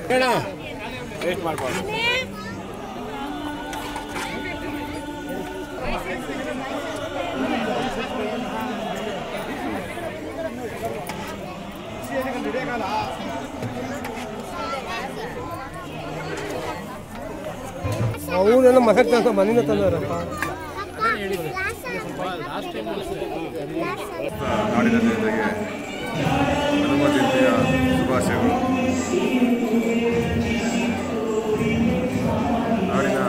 waste ಮಾಡಬಾರ್ದು ಅವನೆಲ್ಲ ಮಸಾಲೆ ಕೆಲಸ ಮನೆಯಿಂದ ತಂದಾರಪ್ಪ ನಾಡಿನ ಜನತೆಗೆ ಹನುಮ ಜಯಂತಿಯ ಶುಭಾಶಯಗಳು ನಾಡಿನ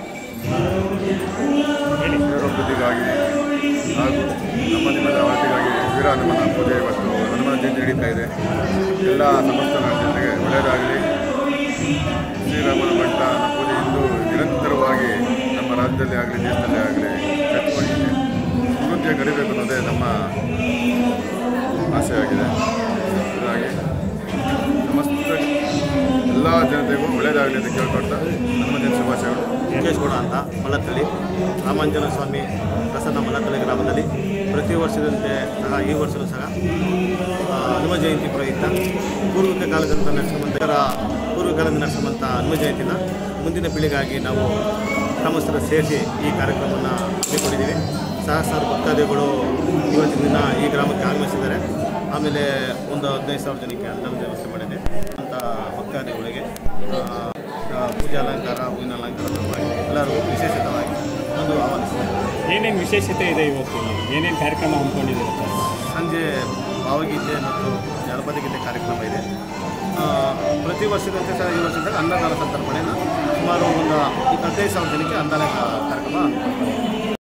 ಕ್ಷೇಮಾಭಿವೃದ್ಧಿಗಾಗಿ ಹಾಗೂ ನಮ್ಮ ನಿಮ್ಮದ ಒಳಿತಿಗಾಗಿ ವೀರ ಹನುಮನ ಪೂಜೆ ಇವತ್ತು ಹನುಮನ ಜಯಂತಿ ನಡೀತಾ ಇದೆ ಎಲ್ಲ ಸಮಸ್ತ ಜನತೆಗೆ ಒಳ್ಳೆಯದಾಗಲಿ ಶ್ರೀರಾಮನ ಬಂಟನ ಪೂಜೆ ಇಂದು ನಿರಂತರವಾಗಿ ನಮ್ಮ ರಾಜ್ಯದಲ್ಲಿ ಆಗಲಿ ದೇಶದಲ್ಲಿ ಆಗಲಿ ಚಟುವಟಿಕೆ ಅಭಿವೃದ್ಧಿಯಾಗಿ ನಡೀಬೇಕು ಅನ್ನೋದೇ ನಮ್ಮ ಆಸೆಯಾಗಿದೆ ಹಾಗಾಗಿ ಸಮಸ್ತ ಎಲ್ಲ ಜನತೆಗೂ ಒಳ್ಳೆಯದಾಗಲಿ ಅಂತ ಕೇಳ್ಕೊಳ್ತಾ ಹನುಮ ಜಯಂತಿ ಶುಭಾಶಯಗಳು ವೆಂಕಟೇಶ್ಗೌಡ ಅಂತ ಮಲ್ಲತ್ತಳ್ಳಿ ರಾಮಾಂಜನ ಸ್ವಾಮಿ ಪ್ರಸನ್ನ ಮಲ್ಲತ್ತಳ್ಳಿ ಗ್ರಾಮದಲ್ಲಿ ಪ್ರತಿ ವರ್ಷದಂತೆ ಸಹ ಈ ವರ್ಷವೂ ಸಹ ಆ, ಹನುಮ ಜಯಂತಿ ಪ್ರಯುಕ್ತ ಪೂರ್ವಿಕ ಕಾಲದಿಂದ ನಡೆಸುವಂಥ ಇದರ ಪೂರ್ವಿಕ ಕಾಲದಿಂದ ನಡೆಸುವಂಥ ಹನುಮ ಜಯಂತಿನ ಮುಂದಿನ ಪೀಳಿಗಾಗಿ ನಾವು ಗ್ರಾಮಸ್ಥರು ಸೇರಿಸಿ ಈ ಕಾರ್ಯಕ್ರಮವನ್ನು ಹಮ್ಮಿಕೊಂಡಿದ್ದೀವಿ ಸಹಸ್ರಾರು ಭಕ್ತಾದಿಗಳು ಇವತ್ತಿನ ದಿನ ಈ ಗ್ರಾಮಕ್ಕೆ ಆಗಮಿಸಿದ್ದಾರೆ ಆಮೇಲೆ ಒಂದು ಹದಿನೈದು ಸಾವಿರ ಜನಕ್ಕೆ ಅನ್ನದ ವ್ಯವಸ್ಥೆ ಮಾಡಿದೆ ಅಂತ ಭಕ್ತಾದಿಗಳಿಗೆ ಆ, ಆ, ಪೂಜೆ ಅಲಂಕಾರ ಹೂವಿನ ಅಲಂಕಾರ ಮಾಡಿ ಎಲ್ಲರೂ ವಿಶೇಷತವಾಗಿ ಒಂದು ಆಹ್ವಾನಿಸಿದ್ದಾರೆ ಏನೇನು ವಿಶೇಷತೆ ಇದೆ ಇವತ್ತು ಏನೇನು ಕಾರ್ಯಕ್ರಮ ಹಮ್ಮಿಕೊಂಡಿದ್ದೀರ ಸರ್ ಸಂಜೆ ಭಾವಗೀತೆ ಮತ್ತು ಜನಪದ ಗೀತೆ ಕಾರ್ಯಕ್ರಮ ಇದೆ ಆ, ಪ್ರತಿ ವರ್ಷದಂತೆ ಸಹ ಈ ವರ್ಷದಾಗ ಅನ್ನದಾನ ಸಂತರ್ಪಣೆಯನ್ನು ಸುಮಾರು ಒಂದು ಹದಿನೈದು ಸಾವಿರ ಜನಕ್ಕೆ ಅನ್ನದಾನ ಕಾರ್ಯಕ್ರಮ